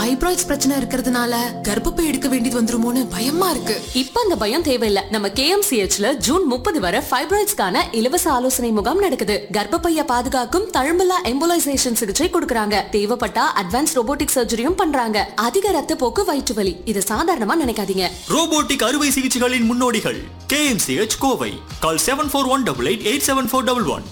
fibroids பிரச்சனை இருக்கிறதுனால கர்ப்பப்பை எடுக்க வேண்டியது வந்துருமோன்னு பயமா இருக்கு இப்ப அந்த பயம் தேவையில்ல நம்ம கேஎம்சிஹெச்ல ஜூன் முப்பது வரை ஃபைப்ராய்ட்ஸ்க்கான இலவச ஆலோசனை முகாம் நடக்குது கர்ப்பப்பைய பாதுகாக்கும் தழும்பலா எம்போலைசேஷன் சிகிச்சை கொடுக்கறாங்க தேவைப்பட்டா அட்வான்ஸ் ரோபோட்டிக் சர்ஜரியும் பண்றாங்க அதிக ரத்த போக்கு வயிற்று வலி இது சாதாரணமா நினைக்காதீங்க ரோபோட்டிக் அறுவை சிகிச்சைகளின் முன்னோடிகள் KMCH Kovai call seven four one double eight eight seven four double one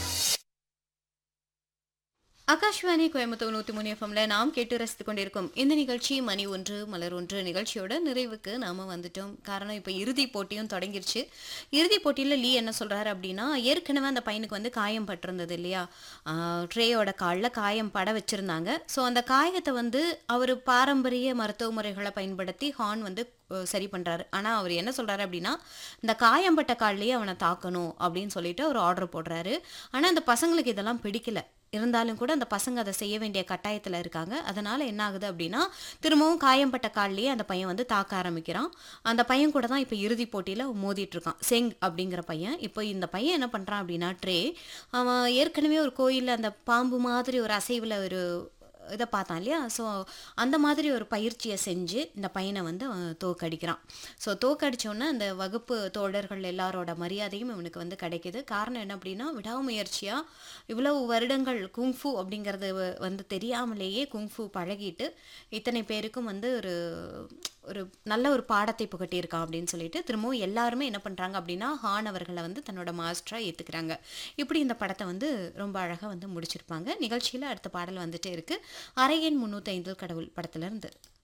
Akashvani Coimbatore நூற்றி மூணு எஃப்எம்ல நாம் கேட்டு ரசித்துக் கொண்டிருக்கும் இந்த நிகழ்ச்சி மணி ஒன்று மலர் ஒன்று நிகழ்ச்சியோட நிறைவுக்கு நாம வந்துட்டோம் காரணம் இப்போ இறுதி போட்டியும் தொடங்கிருச்சு இறுதி போட்டியில் லீ என்ன சொல்றாரு அப்படின்னா ஏற்கனவே அந்த பையனுக்கு வந்து காயம் பட்டிருந்தது இல்லையா ஆஹ் ட்ரேயோட காலில் காயம் பட வச்சிருந்தாங்க ஸோ அந்த காயத்தை வந்து அவர் பாரம்பரிய மருத்துவ முறைகளை பயன்படுத்தி ஹார்ன் வந்து அஹ், சரி பண்றாரு ஆனா அவர் என்ன சொல்றாரு அப்படின்னா இந்த காயம்பட்ட கால்லையே அவனை தாக்கணும் அப்படின்னு சொல்லிட்டு அவர் ஆர்டர் போடுறாரு ஆனா அந்த பசங்களுக்கு இதெல்லாம் பிடிக்கல இருந்தாலும் கூட அந்த பசங்க அதை செய்ய வேண்டிய கட்டாயத்தில் இருக்காங்க அதனால என்ன ஆகுது அப்படின்னா திரும்பவும் காயம்பட்ட கால்லேயே அந்த பையன் வந்து தாக்க ஆரம்பிக்கிறான் அந்த பையன் கூட தான் இப்போ இறுதி போட்டியில் மோதிட்டு இருக்கான் செங் அப்படிங்கிற பையன் இப்போ இந்த பையன் என்ன பண்ணுறான் அப்படின்னா ட்ரே அவன் ஏற்கனவே ஒரு கோயிலில் அந்த பாம்பு மாதிரி ஒரு அசைவில் ஒரு இதை பார்த்தான் இல்லையா ஸோ அந்த மாதிரி ஒரு பயிற்சியை செஞ்சு இந்த பையனை வந்து அவன் தோக்கடிக்கிறான் ஸோ தோக்கடிச்சோன்னே அந்த வகுப்பு தோழர்கள் எல்லாரோட மரியாதையும் இவனுக்கு வந்து கிடைக்குது காரணம் என்ன அப்படின்னா விடாமுயற்சியாக இவ்வளவு வருடங்கள் குங்ஃபு அப்படிங்கிறது வ- வந்து தெரியாமலேயே குங்ஃபு பழகிட்டு இத்தனை பேருக்கும் வந்து ஒரு ஒரு நல்ல ஒரு பாடத்தை புகட்டியிருக்கான் அப்படின்னு சொல்லிட்டு திரும்பவும் எல்லாருமே என்ன பண்ணுறாங்க அப்படின்னா ஹான் அவர்களை வந்து தன்னோட மாஸ்டராக ஏற்றுக்கிறாங்க இப்படி இந்த படத்தை வந்து ரொம்ப அழகாக வந்து முடிச்சிருப்பாங்க நிகழ்ச்சியில் அடுத்த பாடல் வந்துட்டே இருக்கு அரையன் முந்நூற்றி ஐந்து கடவுள் படத்துல இருந்து